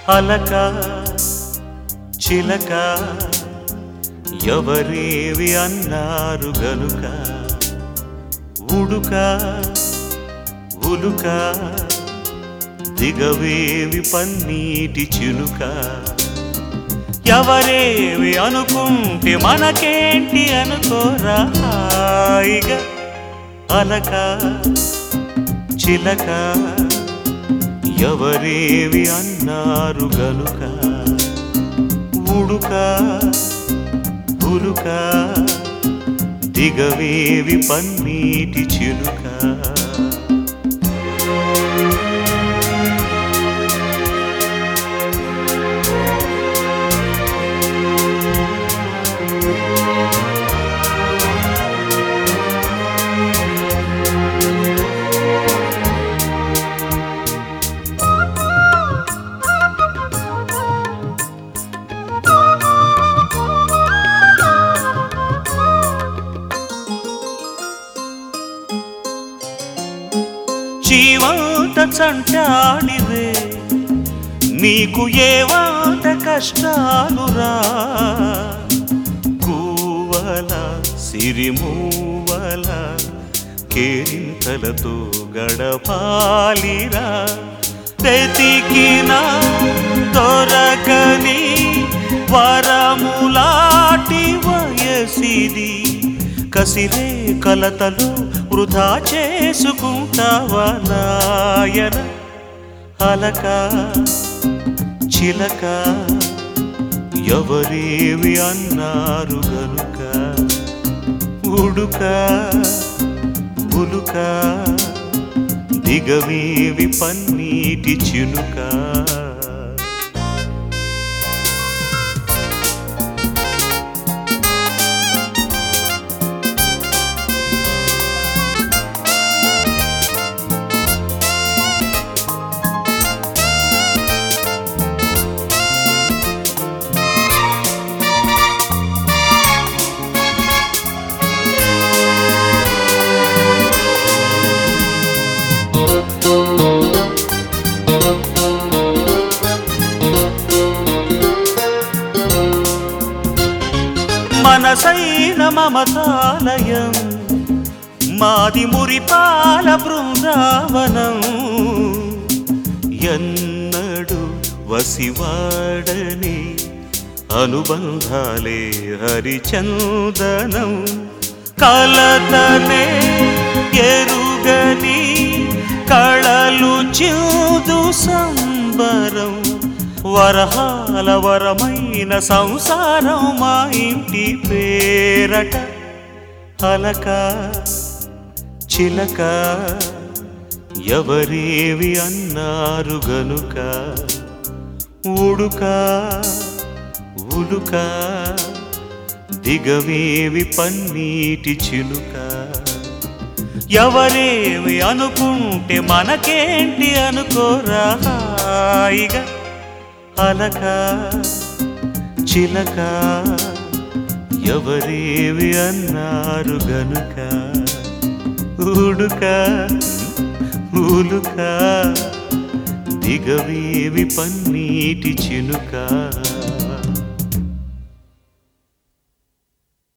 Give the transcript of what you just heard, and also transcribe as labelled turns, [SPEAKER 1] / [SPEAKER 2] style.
[SPEAKER 1] అలక చిలక ఎవరేవి అన్నారు గనుక ఉడుక ఉలుక దిగవేవి పన్నీటి చిలుక ఎవరేవి అనుకుంటే మనకేంటి అనుకోరా హాయిగా అలక చిలక ఎవరేవి అన్నారు గనుక ఉడుక ఉలుక దిగవేవి పన్నీటి చిలుక జీవంత చంటాడివే నీకు ఏవాత కష్టాలురా కూవల సిరిమూవల కేరింతలతో గడపాలిరా వెతికిన దొరకని వరములాటి వయసిది కసిరే కలతలు వృధా చేసుకుంటావా నాయన అలక చిలక ఎవరేవి అన్నారు గనుక ఉడుక ఉలుక దిగవేవి పన్నీటి చిలుక మనసైన మమతాలయం మాది మురిపాల బృందావనం ఎన్నడు వసివాడని అనుబంధాలే హరిచందనం కలతనే ఎరుగని కళలు చూదు సంబరం వరహాల వరమైన సంసారం మా ఇంటి పేరట అలక చిలక ఎవరేవి అన్నారు గనుక ఉడుక ఉలుక దిగవేవి పన్నీటి చిలుక ఎవరేవి అనుకుంటే మనకేంటి అనుకోరా హాయిగా అలక చిలక ఎవరేవి అన్నారు గనుక ఉడుక ఉలుక దిగవేవి పన్నీటి చినుక